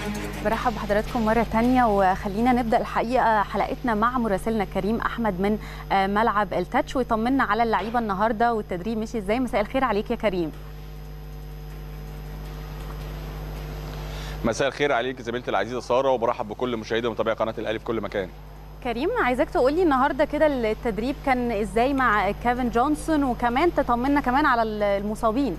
برحب بحضراتكم مرة تانية وخلينا نبدأ الحقيقة حلقتنا مع مراسلنا كريم أحمد من ملعب التاتش ويطمنا على اللعيبة النهاردة والتدريب مشي ازاي مساء الخير عليك يا كريم مساء الخير عليك زميلتي العزيزة سارة وبرحب بكل مشاهدي ومتابعي قناة الأهلي في كل مكان كريم عايزاك تقولي النهارده كده التدريب كان ازاي مع كيفن جونسون وكمان تطمنا كمان على المصابين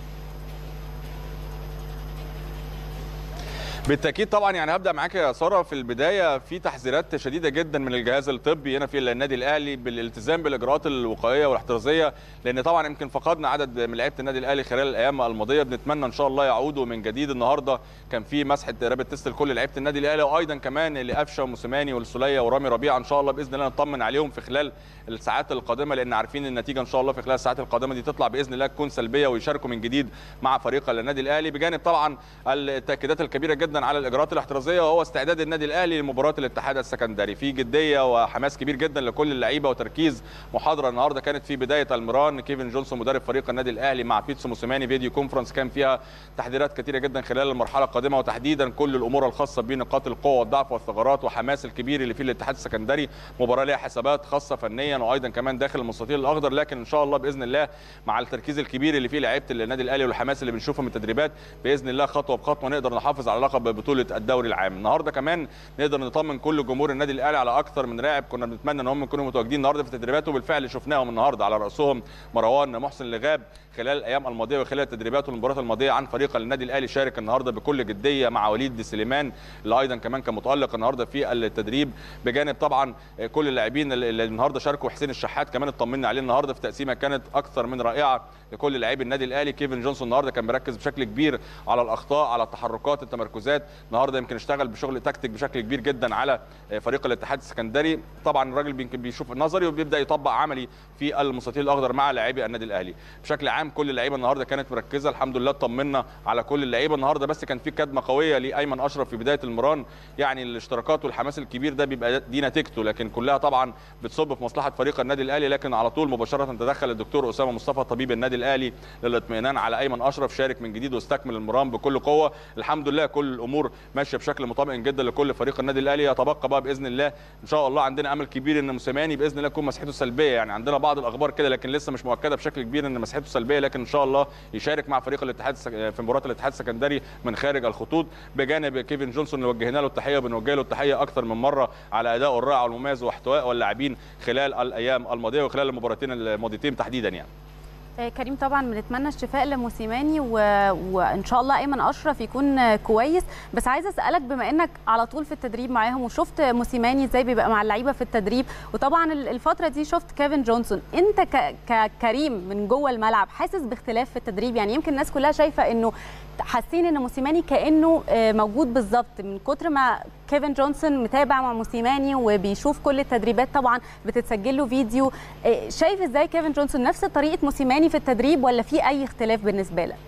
بالتاكيد طبعا يعني هبدا معاك يا ساره في البدايه في تحذيرات شديده جدا من الجهاز الطبي هنا في النادي الاهلي بالالتزام بالاجراءات الوقائيه والاحترازيه لان طبعا يمكن فقدنا عدد من لعيبه النادي الاهلي خلال الايام الماضيه بنتمنى ان شاء الله يعودوا من جديد النهارده كان في مسحه رابط تيست لكل لعيبه النادي الاهلي وايضا كمان لقفشه وموسيماني والسوليه ورامي ربيعه ان شاء الله باذن الله نطمن عليهم في خلال الساعات القادمه لان عارفين النتيجه ان شاء الله في خلال الساعات القادمه دي تطلع باذن الله تكون سلبيه ويشاركوا من جديد مع فريق النادي الاهلي بجانب طبعا التاكيدات الكبيره جدا على الاجراءات الاحترازيه وهو استعداد النادي الاهلي لمباراه الاتحاد السكندري في جديه وحماس كبير جدا لكل اللعيبه وتركيز محاضره النهارده كانت في بدايه المران كيفن جونسون مدرب فريق النادي الاهلي مع بيتسو موسيماني فيديو كونفرنس كان فيها تحذيرات كثيره جدا خلال المرحله القادمه وتحديدا كل الامور الخاصه بنقاط القوه والضعف والثغرات وحماس الكبير اللي في الاتحاد السكندري مباراه لها حسابات خاصه فنيا وايضا كمان داخل المستطيل الاخضر لكن ان شاء الله باذن الله مع التركيز الكبير اللي فيه لعيبه النادي الاهلي والحماس اللي بنشوفه من التدريبات باذن الله خطوه بخطوه نقدر نحافظ على لقب بطوله الدوري العام النهارده كمان نقدر نطمن كل جمهور النادي الاهلي على اكثر من لاعب كنا بنتمنى ان هم يكونوا متواجدين النهارده في التدريبات وبالفعل شفناهم النهارده على راسهم مروان محسن اللي غاب خلال الايام الماضيه وخلال التدريبات والمباريات الماضيه عن فريق النادي الاهلي شارك النهارده بكل جديه مع وليد سليمان اللي ايضا كمان كان متالق النهارده في التدريب بجانب طبعا كل اللاعبين اللي النهارده شاركوا حسين الشحات كمان اطمنا عليه النهارده في تقسيمه كانت اكثر من رائعه لكل لاعبي النادي الاهلي كيفن جونسون النهارده كان مركز بشكل كبير على الاخطاء على التحركات التمركزات النهارده يمكن اشتغل بشغل تكتيك بشكل كبير جدا على فريق الاتحاد السكندري طبعا الراجل يمكن بيشوف نظري وبيبدا يطبق عملي في المستطيل الاخضر مع لاعبي النادي الاهلي بشكل عام كل اللعيبه النهارده كانت مركزه الحمد لله اطمنا على كل اللعيبه النهارده بس كان في كدمه قويه لايمن اشرف في بدايه المران يعني الاشتراكات والحماس الكبير ده بيبقى دي نتيجته لكن كلها طبعا بتصب في مصلحه فريق النادي الاهلي لكن على طول مباشره تدخل الدكتور اسامه مصطفى طبيب النادي الاهلي للاطمئنان على ايمن اشرف شارك من جديد واستكمل المران بكل قوه الحمد لله كل الامور ماشيه بشكل مطمئن جدا لكل فريق النادي الاهلي يتبقى بقى باذن الله ان شاء الله عندنا امل كبير ان موسيماني باذن الله تكون مسحته سلبيه يعني عندنا بعض الاخبار كده لكن لسه مش مؤكده بشكل كبير ان مسحته سلبيه لكن ان شاء الله يشارك مع فريق الاتحاد في مباراه الاتحاد السكندري من خارج الخطوط بجانب كيفن جونسون اللي وجهنا له التحيه وبنوجه له التحيه اكثر من مره على ادائه الرائع والمميز واحتواء اللاعبين خلال الايام الماضيه وخلال المباراتين الماضيتين تحديدا يعني كريم طبعا بنتمنى الشفاء لموسيماني و... وان شاء الله ايمن اشرف يكون كويس بس عايزه اسالك بما انك على طول في التدريب معاهم وشفت موسيماني ازاي بيبقى مع اللعيبه في التدريب وطبعا الفتره دي شفت كيفن جونسون انت ك... ككريم من جوه الملعب حاسس باختلاف في التدريب يعني يمكن الناس كلها شايفه انه حاسين ان موسيماني كانه موجود بالظبط من كتر ما كيفن جونسون متابع مع موسيماني وبيشوف كل التدريبات طبعا بتتسجل له فيديو شايف ازاي كيفن جونسون نفس طريقه موسيماني في التدريب ولا في اي اختلاف بالنسبه لك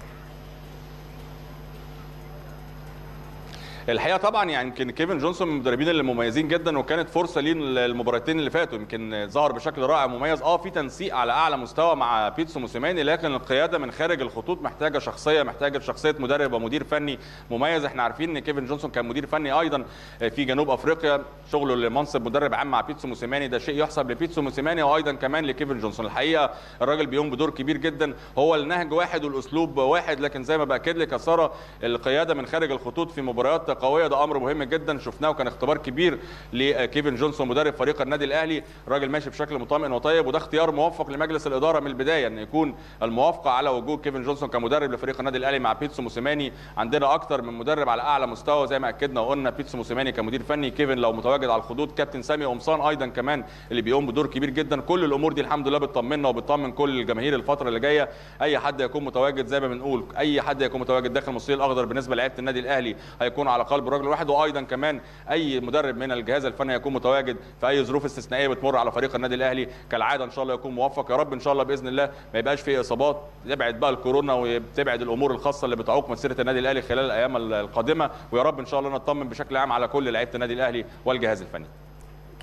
الحقيقه طبعا يعني يمكن كيفن جونسون من المدربين اللي مميزين جدا وكانت فرصه ليه المباراتين اللي فاتوا يمكن ظهر بشكل رائع مميز اه في تنسيق على اعلى مستوى مع بيتسو موسيماني لكن القياده من خارج الخطوط محتاجه شخصيه محتاجه شخصيه مدرب ومدير فني مميز احنا عارفين ان كيفن جونسون كان مدير فني ايضا في جنوب افريقيا شغله لمنصب مدرب عام مع بيتسو موسيماني ده شيء يحسب لبيتسو موسيماني وايضا كمان لكيفن جونسون الحقيقه الراجل بيقوم بدور كبير جدا هو النهج واحد والاسلوب واحد لكن زي ما باكد لك يا ساره القياده من خارج الخطوط في مباريات قويه ده امر مهم مهم جدا شفناه وكان اختبار كبير لكيفن جونسون مدرب فريق النادي الاهلي راجل ماشي بشكل مطمئن وطيب وده اختيار موفق لمجلس الاداره من البدايه ان يكون الموافقه على وجود كيفن جونسون كمدرب لفريق النادي الاهلي مع بيتسو موسيماني عندنا اكتر من مدرب على اعلى مستوى زي ما اكدنا وقلنا بيتسو موسيماني كمدير فني كيفن لو متواجد على الخطوط كابتن سامي قمصان ايضا كمان اللي بيقوم بدور كبير جدا كل الامور دي الحمد لله بتطمنا وبتطمن كل الجماهير الفتره اللي جايه اي حد يكون متواجد زي ما بنقول اي حد يكون متواجد داخل المستطيل الاخضر بالنسبه لعيبه النادي الاهلي هيكون على قلب رجل واحد وايضا كمان اي مدرب من الجهاز الفني يكون متواجد في اي ظروف استثنائيه بتمر على فريق النادي الاهلي كالعاده ان شاء الله يكون موفق يا رب ان شاء الله باذن الله ما يبقاش فيه اصابات تبعد بقى الكورونا وتبعد الامور الخاصه اللي بتعوق مسيره النادي الاهلي خلال الايام القادمه ويا رب ان شاء الله نطمن بشكل عام على كل لعيبه النادي الاهلي والجهاز الفني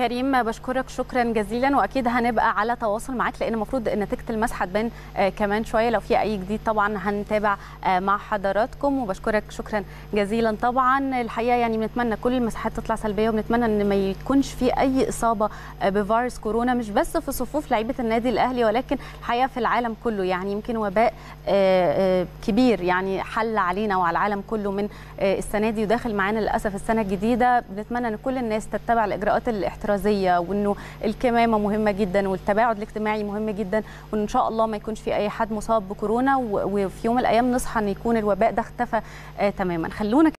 كريم بشكرك شكرا جزيلا واكيد هنبقى على تواصل معاك لان المفروض نتيجه المسح تبان كمان شويه لو في اي جديد طبعا هنتابع مع حضراتكم وبشكرك شكرا جزيلا طبعا الحقيقه يعني بنتمنى كل المساحات تطلع سلبيه وبنتمنى ان ما يكونش في اي اصابه بفيروس كورونا مش بس في صفوف لعيبه النادي الاهلي ولكن الحقيقه في العالم كله يعني يمكن وباء كبير يعني حل علينا وعلى العالم كله من السنه دي وداخل معانا للاسف السنه الجديده بنتمنى ان كل الناس تتبع الاجراءات الاحترازيه وانه الكمامه مهمه جدا والتباعد الاجتماعي مهم جدا وان شاء الله ما يكونش في اي حد مصاب بكورونا وفي يوم من الايام نصحى ان يكون الوباء ده اختفى تماما خلونا